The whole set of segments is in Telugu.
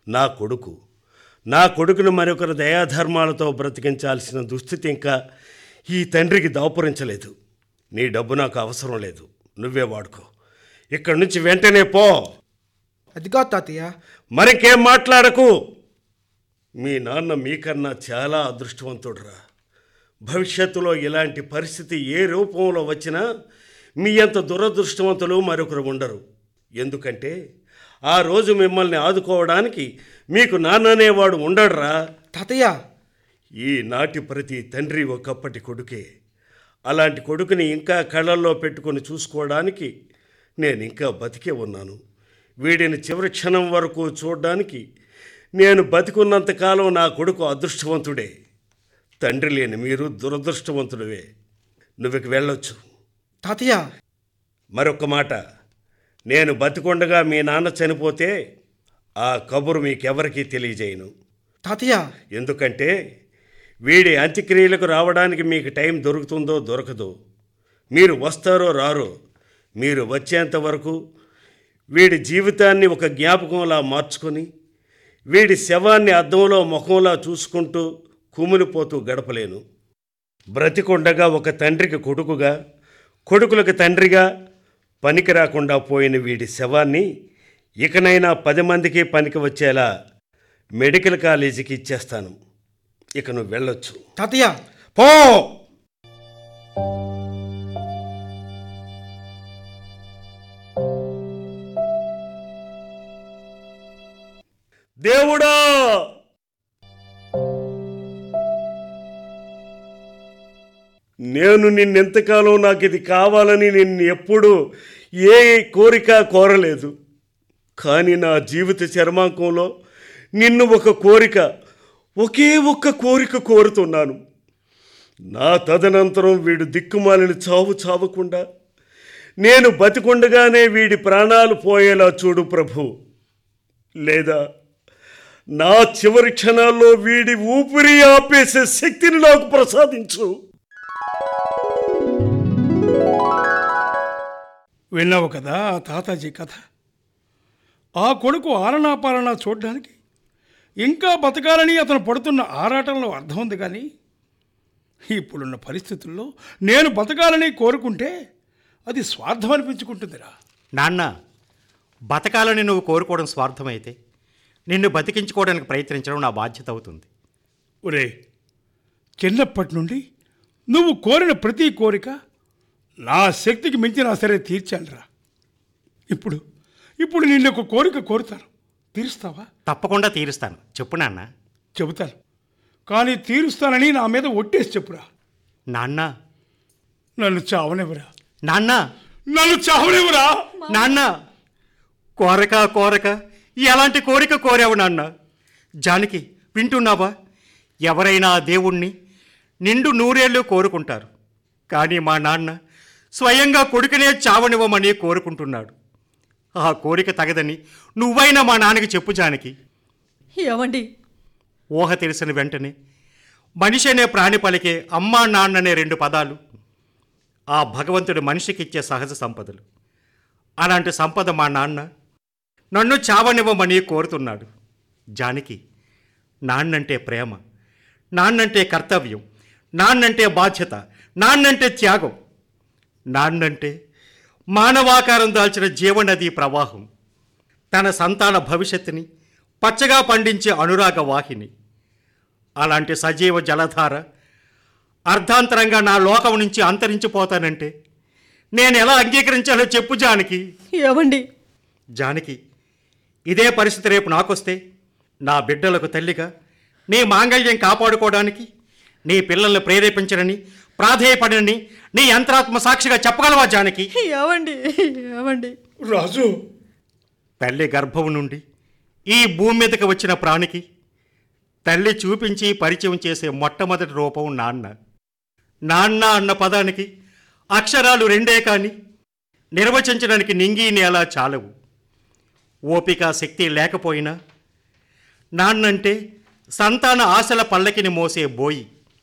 నా కొడుకు నా కొడుకును మరొకరు దయాధర్మాలతో బ్రతికించాల్సిన దుస్థితి ఇంకా ఈ తండ్రికి దాపురించలేదు నీ డబ్బు నాకు అవసరం లేదు నువ్వే వాడుకో ఇక్కడి నుంచి వెంటనే పో అది కాదు తాతయ్య మరికేం మాట్లాడకు మీ నాన్న మీకన్నా చాలా అదృష్టవంతుడురా భవిష్యత్తులో ఇలాంటి పరిస్థితి ఏ రూపంలో వచ్చినా మీ అంత దురదృష్టవంతులు మరొకరు ఉండరు ఎందుకంటే ఆ రోజు మిమ్మల్ని ఆదుకోవడానికి మీకు నాన్ననేవాడు ఉండడురా తాతయ్య ఈ నాటి ప్రతి తండ్రి ఒకప్పటి కొడుకే అలాంటి కొడుకుని ఇంకా కళ్ళల్లో పెట్టుకొని చూసుకోవడానికి నేను ఇంకా బతికే ఉన్నాను వీడిని చివరి క్షణం వరకు చూడడానికి నేను బతికున్నంతకాలం నా కొడుకు అదృష్టవంతుడే తండ్రి లేని మీరు దురదృష్టవంతుడివే నువ్వు ఇక వెళ్ళొచ్చు తాతయ్య మరొక మాట నేను బతికొండగా మీ నాన్న చనిపోతే ఆ కబురు మీకెవరికీ తెలియజేయను తాతయ్య ఎందుకంటే వీడి అంత్యక్రియలకు రావడానికి మీకు టైం దొరుకుతుందో దొరకదో మీరు వస్తారో రారో మీరు వచ్చేంత వరకు వీడి జీవితాన్ని ఒక జ్ఞాపకంలా మార్చుకొని వీడి శవాన్ని అద్దంలో ముఖంలా చూసుకుంటూ కుమిలిపోతూ గడపలేను బ్రతికొండగా ఒక తండ్రికి కొడుకుగా కొడుకులకు తండ్రిగా పనికి రాకుండా పోయిన వీడి శవాన్ని ఇకనైనా పది మందికి పనికి వచ్చేలా మెడికల్ కాలేజీకి ఇచ్చేస్తాను ఇక నువ్వు వెళ్ళొచ్చు తాతయ్య పో దేవుడా నేను నిన్నెంతకాలం నాకు ఇది కావాలని నిన్ను ఎప్పుడు ఏ కోరిక కోరలేదు కానీ నా జీవిత చర్మాంకంలో నిన్ను ఒక కోరిక ఒకే ఒక్క కోరిక కోరుతున్నాను నా తదనంతరం వీడు దిక్కుమాలిన చావు చావకుండా నేను బతికుండగానే వీడి ప్రాణాలు పోయేలా చూడు ప్రభు లేదా నా చివరి క్షణాల్లో వీడి ఊపిరి ఆపేసే శక్తిని నాకు ప్రసాదించు విన్నావు కదా ఆ తాతాజీ కథ ఆ కొడుకు ఆలనాపాలనా చూడ్డానికి ఇంకా బతకాలని అతను పడుతున్న ఆరాటంలో అర్థం ఉంది కానీ ఇప్పుడున్న పరిస్థితుల్లో నేను బతకాలని కోరుకుంటే అది స్వార్థం అనిపించుకుంటుందిరా నాన్న బతకాలని నువ్వు కోరుకోవడం స్వార్థమైతే నిన్ను బతికించుకోవడానికి ప్రయత్నించడం నా బాధ్యత అవుతుంది ఒరే చిన్నప్పటి నుండి నువ్వు కోరిన ప్రతి కోరిక నా శక్తికి మించినా సరే తీర్చానురా ఇప్పుడు ఇప్పుడు నిన్ను ఒక కోరిక కోరుతాను తీరుస్తావా తప్పకుండా తీరుస్తాను చెప్పు నాన్న చెబుతాను కానీ తీరుస్తానని నా మీద ఒట్టేసి చెప్పురా నాన్న నన్ను చావనివ్వరా నాన్న నన్ను చావనివ్వరా నాన్న కోరక కోరక ఎలాంటి కోరిక కోరావు నాన్న జానకి వింటున్నావా ఎవరైనా ఆ దేవుణ్ణి నిండు నూరేళ్ళు కోరుకుంటారు కానీ మా నాన్న స్వయంగా కొడుకునే చావనివ్వమని కోరుకుంటున్నాడు ఆ కోరిక తగదని నువ్వైనా మా నాన్నకి చెప్పు జానకి ఏమండి ఊహ తెలిసిన వెంటనే మనిషి అనే ప్రాణి పలికే అమ్మా నాన్ననే రెండు పదాలు ఆ భగవంతుడు మనిషికిచ్చే సహజ సంపదలు అలాంటి సంపద మా నాన్న నన్ను చావనివ్వమని కోరుతున్నాడు జానకి నాన్నంటే ప్రేమ నాన్నంటే కర్తవ్యం నాన్నంటే బాధ్యత నాన్నంటే త్యాగం నాన్నంటే మానవాకారం దాల్చిన జీవనది ప్రవాహం తన సంతాన భవిష్యత్తుని పచ్చగా పండించే అనురాగ వాహిని అలాంటి సజీవ జలధార అర్ధాంతరంగా నా లోకం నుంచి అంతరించిపోతానంటే నేను ఎలా అంగీకరించాలో చెప్పు జానకి ఏమండి జానకి ఇదే పరిస్థితి రేపు నాకొస్తే నా బిడ్డలకు తల్లిగా నీ మాంగళ్యం కాపాడుకోవడానికి నీ పిల్లల్ని ప్రేరేపించనని ప్రాధేయపడనని నీ యంత్రాత్మ సాక్షిగా చెప్పగలవా జానకి ఏమండి ఏమండి రాజు తల్లి గర్భం నుండి ఈ భూమి మీదకి వచ్చిన ప్రాణికి తల్లి చూపించి పరిచయం చేసే మొట్టమొదటి రూపం నాన్న నాన్న అన్న పదానికి అక్షరాలు రెండే కానీ నిర్వచించడానికి నింగి నేల చాలవు ఓపిక శక్తి లేకపోయినా నాన్నంటే సంతాన ఆశల పల్లకిని మోసే బోయి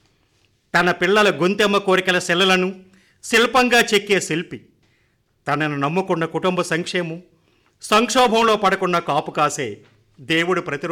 తన పిల్లల గొంతెమ్మ కోరికల శిలలను శిల్పంగా చెక్కే శిల్పి తనను నమ్ముకున్న కుటుంబ సంక్షేమం సంక్షోభంలో పడకుండా కాపు కాసే దేవుడు ప్రతిరోజు